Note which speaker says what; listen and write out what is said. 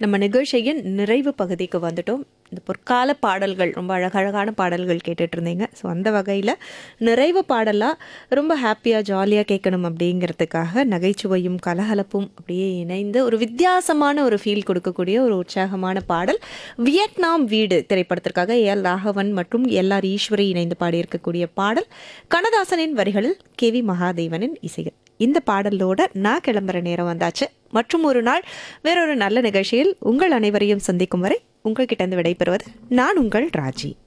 Speaker 1: நம்ம நிகழ்ச்சியின் நிறைவு பகுதிக்கு வந்துட்டோம் இந்த பொற்கால பாடல்கள் ரொம்ப அழகழகான பாடல்கள் கேட்டுட்டு இருந்தீங்க ஸோ அந்த வகையில் நிறைவு பாடலாக ரொம்ப ஹாப்பியாக ஜாலியாக கேட்கணும் அப்படிங்கிறதுக்காக நகைச்சுவையும் கலகலப்பும் அப்படியே இணைந்து ஒரு வித்தியாசமான ஒரு ஃபீல் கொடுக்கக்கூடிய ஒரு உற்சாகமான பாடல் வியட்நாம் வீடு திரைப்படத்திற்காக எல் ராகவன் மற்றும் எல் ஆர் ஈஸ்வரி இணைந்து பாடியிருக்கக்கூடிய பாடல் கண்ணதாசனின் வரிகளில் கே வி மகாதேவனின் இசைகள் இந்த பாடலோட நான் கிளம்புற நேரம் வந்தாச்சு மற்றும் ஒரு நாள் வேறொரு நல்ல நிகழ்ச்சியில் உங்கள் அனைவரையும் சந்திக்கும் வரை உங்கள்கிட்ட இருந்து விடைபெறுவது நான் உங்கள் ராஜி